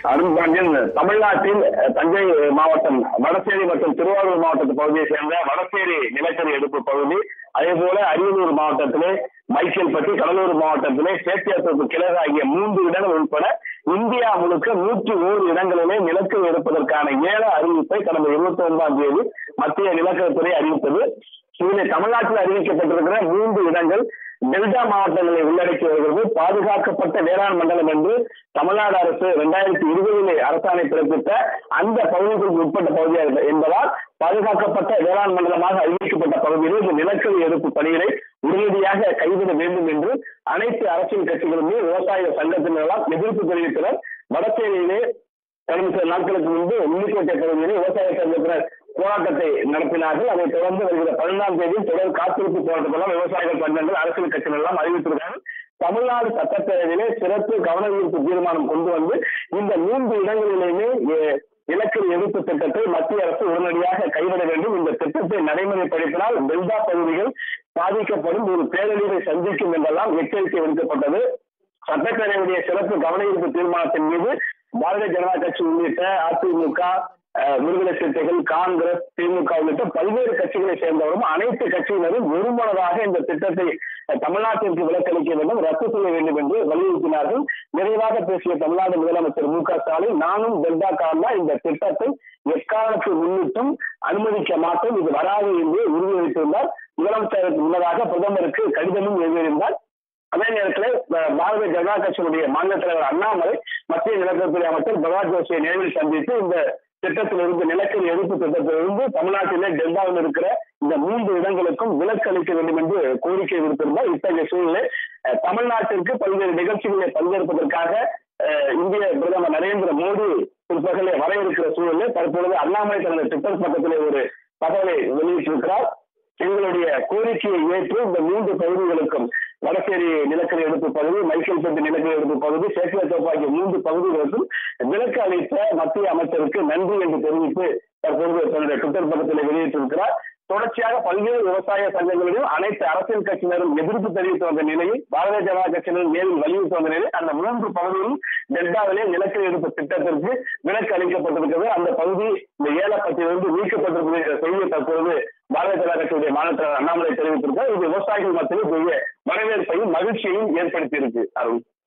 அருண் பாண்டியன் தமிழ்நாட்டில் அஹ், தஞ்சை மாவட்டம் வடசேரி மற்றும் திருவாரூர் மாவட்டத்து பகுதியை சேர்ந்த வடசேரி நிலக்கரி எடுப்பு பகுதி அதே போல அரியலூர் மாவட்டத்திலே மைக்கேல்பட்டி கடலூர் மாவட்டத்திலே சேத்தியாத்தோப்பு கிழக்கு ஆகிய மூன்று இடங்கள் உட்பட இந்தியா முழுக்க நூற்றி ஓரு இடங்களிலே நிலக்கரி எடுப்பதற்கான ஏல அறிவிப்பை கடந்த இருபத்தி ஒன்பதாம் தேதி மத்திய நிலக்கரித்துறை அறிவித்தது இதில் தமிழ்நாட்டில் அறிவிக்கப்பட்டிருக்கிற மூன்று இடங்கள் டெல்டா மாவட்டங்களை உள்ளடக்கி வருகிறது பாதுகாக்கப்பட்ட வேளாண் மண்டலம் என்று தமிழ்நாடு அரசு இரண்டாயிரத்தி இருபதிலே அரசாணை பிறப்பித்த அந்த பகுதிகளுக்கு உட்பட்ட பகுதியாக என்பதால் பாதுகாக்கப்பட்ட வேளாண் மண்டலமாக அறிவிக்கப்பட்ட பகுதியில் இந்த நிலக்கரி எடுப்பு பணிகளை உடனடியாக கைவிட வேண்டும் என்று அனைத்து அரசியல் கட்சிகளுமே விவசாய சங்கத்தினரெல்லாம் எதிர்ப்பு தெரிவித்தனர் வடசேரியிலே கடந்த சில நாட்களுக்கு முன்பு உள்ளிக்கோட்டை பகுதியில் விவசாய சங்கத்தினர் போராட்டத்தை நடத்தினார்கள் அதைத் தொடர்ந்து வருகிற பதினொன்றாம் தேதி தொடர் காத்திருப்பு போராட்டத்தெல்லாம் விவசாயிகள் சங்கங்கள் அரசியல் கட்சிகள் எல்லாம் அறிவித்திருக்காங்க தமிழ்நாடு சட்டப்பேரவையிலே சிறப்பு கவன ஈர்ப்பு தீர்மானம் கொண்டு வந்து இந்த மூன்று இடங்களிலுமே எ- நிலக்கரி எதிர்ப்பு திட்டத்தை மத்திய அரசு உடனடியாக கைவிட வேண்டும் இந்த திட்டத்தை நடைமுறைப்படுத்தினால் டெல்டா பகுதிகள் பாதிக்கப்படும் ஒரு பேரழிவை சந்திக்கும் என்றெல்லாம் எச்சரிக்கை விடுக்கப்பட்டது சட்டப்பேரவையுடைய சிறப்பு கவன ஈர்ப்பு தீர்மானத்தின் மீது பாரதிய ஜனதா கட்சி உள்ளிட்ட அதிமுக அஹ், விடுதலை சிறுத்தைகள் காங்கிரஸ் திமுக உள்ளிட்ட பல்வேறு கட்சிகளை சேர்ந்தவரும் அனைத்து கட்சியினரும் ஒருமனதாக இந்த திட்டத்தை அஹ், தமிழ்நாட்டிற்கு விலக்களிக்க வேண்டும் ரத்து செய்ய வேண்டும் என்று வலியுறுத்தினார்கள் நிறைவாக பேசிய தமிழ்நாடு முதலமைச்சர் மு க ஸ்டாலின் நானும் டெல்டா காரணா இந்த திட்டத்தை எக்காலத்தை முன்னிட்டும் அனுமதிக்க மாட்டோம் இது வராது என்று உறுதியளித்திருந்தார் முதலமைச்சருக்கு முன்னதாக பிரதமருக்கு கடிதமும் எழுதியிருந்தார் அதே நேரத்தில் அஹ், பாரதிய ஜனதா கட்சியினுடைய மாநில தலைவர் அண்ணாமலை மத்திய நிலக்கரித்துறை அமைச்சர் பிரகாஷ் ஜோஷியை நேரில் சந்தித்து இந்த திட்டத்திலிருந்து நிலக்கரி எடுப்பு திட்டத்திலிருந்து தமிழ்நாட்டிலே டெல்டாவில் இருக்கிற இந்த மூன்று இடங்களுக்கும் விலக்கு அளிக்க வேண்டும் என்று கோரிக்கை விடுத்திருந்தார் இத்தகைய சூழ்நிலை அஹ், தமிழ்நாட்டிற்கு பல்வேறு நிகழ்ச்சிகளில் பங்கேற்பதற்காக அஹ், இந்திய பிரதமர் நரேந்திர மோடி பிற்பகலே வர இருக்கிற சூழலில் தற்பொழுது அண்ணாமலை தனது ட்விட்டர் பக்கத்திலே ஒரு தகவலை வெளியிட்டிருக்கிறார் எங்களுடைய கோரிக்கையை ஏற்று இந்த மூன்று பகுதிகளுக்கும் வடசேரி நிலக்கரி எடுப்பு பகுதி மைக்கேல்பட்டு நிலக்கரி எடுப்பு பகுதி சேத்தியாத்தோப்பு ஆகிய மூன்று பகுதிகளுக்கும் விலக்கு அளித்த மத்திய அமைச்சருக்கு நன்றி என்று தெரிவித்து தற்பொழுது தன்னுடைய ட்விட்டர் பக்கத்தில் வெளியிட்டிருக்கிறார் தொடர்ச்சியாக பல்வேறு விவசாய சங்கங்களிலும் அனைத்து அரசியல் கட்சியினரும் எதிர்ப்பு தெரிவித்து வந்த நிலையில் பாரதிய ஜனதா கட்சியினர் நேரில் வலியுறுத்தி வந்த நிலையில் அந்த மூன்று பகுதியிலும் டெல்டாவிலே நிலக்கரி எடுப்பு திட்டத்திற்கு விலக்கு அளிக்கப்பட்டிருக்கிறது அந்த பகுதி இந்த ஏலப்பட்டியிலிருந்து நீக்கப்பட்டிருக்கிறது என்ற செய்தியை தற்பொழுது பாரதிய ஜனதா கட்சியுடைய மாநில தலைவர் அண்ணாமலை தெரிவித்திருக்கிறார் இது விவசாயிகள் மத்தியில் பெரிய வரவேற்பையும் மகிழ்ச்சியையும் ஏற்படுத்தியிருக்கு அருண்